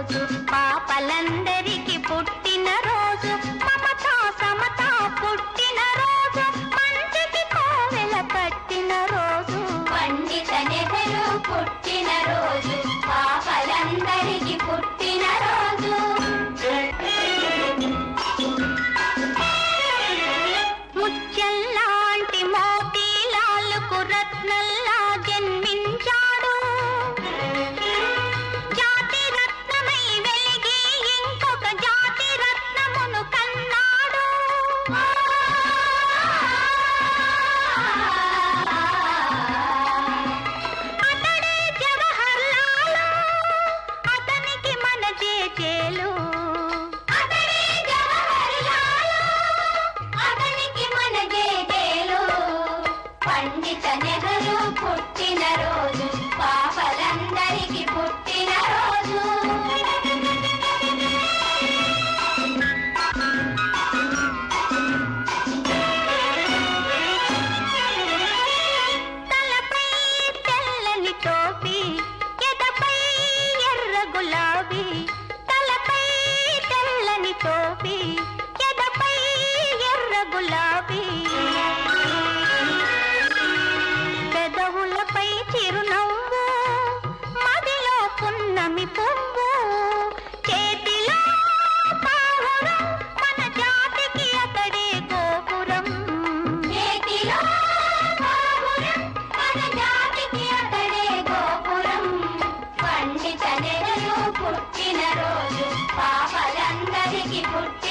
రోజు పాపలందరికి పుట్టిన రోజు మమత సమత పుట్టిన రోజు మంచికి కోవెల కట్టిన రోజు పండిత నెహరు పుట్టిన రోజు పాపలందరికీ పుట్టిన రోజు ముత్యంలాంటి మోతీలాలకు రత్నల్లా జన్మించాడు జాతి రత్నమై వెలిగి ఇంకొక జాతి రత్నమును కన్నాడు అతడే జవహర్ లాలు అతనికి మన జేజేలు అతడే జవహర్ లాలు అతనికి మన జేజేలు పండిత నెహరు పుట్టిన రోజు పాపలందరికీ పుట్టిన రోజు తలపై తెల్లని టోపీ ఎదపై ఎర్ర గులాబీ తలపై తెల్లని టోపీ ఎదపై ఎర్ర గులాబీ పెదవులపై చిరునవ్వు మదిలో పున్నమి పువ్వు చేతిలో పావురం మన జాతికి అతడే గోపురం చేతిలో పావురం మన జాతికి అతడే గోపురం పండిత నెహరు పుట్టిన రోజు పాపలందరికీ పుట్టిన